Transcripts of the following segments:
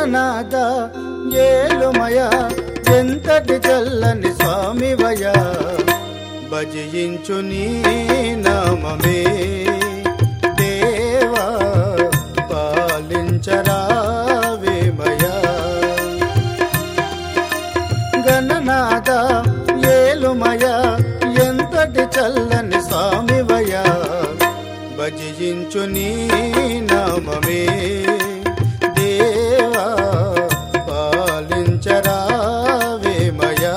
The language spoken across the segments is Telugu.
గణనాథ ఏలుమయ ఎంతటి చల్లని స్వామివయ భజించు నీ నామమే దేవా పాలించరావేమయా గణనాథ ఏలుమయ ఎంతటి చల్లని స్వామివయ భజించు నీ నామమే దేవా పాలించరావేమయా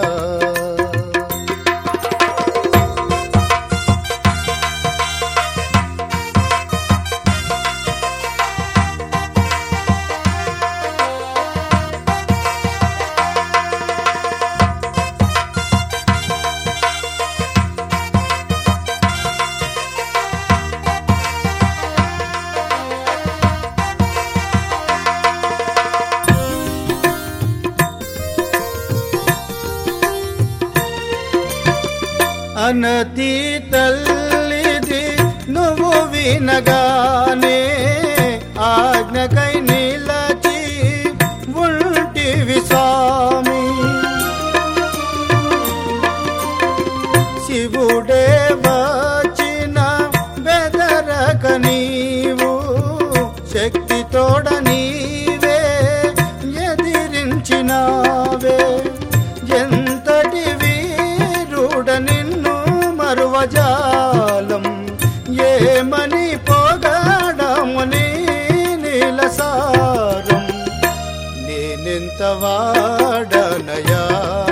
అనతి తల్లిది నువ్వు వినగానే ఆజ్ఞకై నిలచి ఉంటివి స్వామి శివుడే వచ్చిన బెదరక నీవు శక్తితోడ నీవే ఎదిరించినావే ఎంతటి వీరుడ నిన్ను మరువజాలం ఏమని పోగాడముని నీలసారం నేనెంత వాడనయా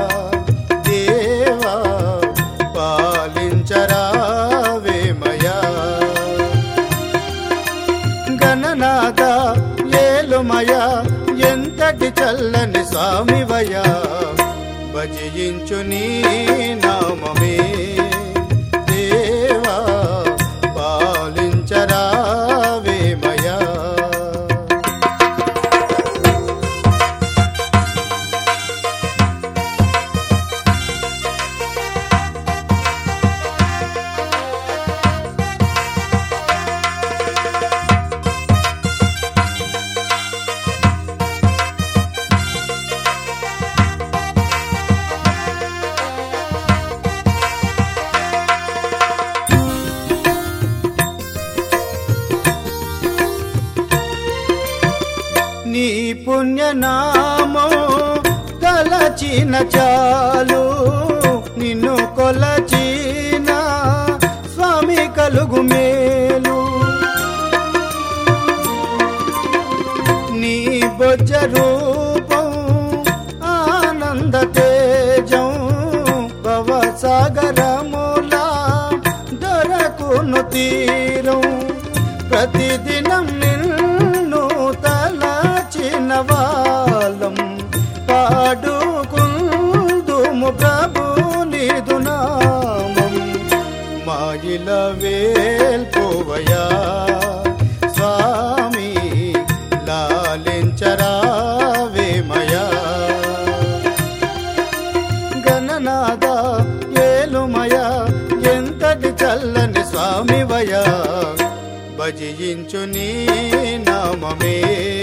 దేవా పాలించరావేమయా గణనాథ ఏలుమయ ఎంతటి చల్లని స్వామివయ భజించు నీ నామమే దేవా పాలించరావేమయా నీ పుణ్యనామం తలచిన చాలు నిన్ను కొలచిన స్వామి కలుగు మేలు నీ బొజ్జ రూపం ఆనంద తేజం భవసాగరములా దొరకును తీరం ప్రతిదినం నిన్ను తలచిన వాళ్ళం పాడుకుందుము ప్రభు నీదు నామం మాయిల వేల్పోవయా స్వామి లాలించరావేమయా గణనాథ ఏలుమయ ఎంతటి చల్లని స్వామివయ భజించు నీ నామమే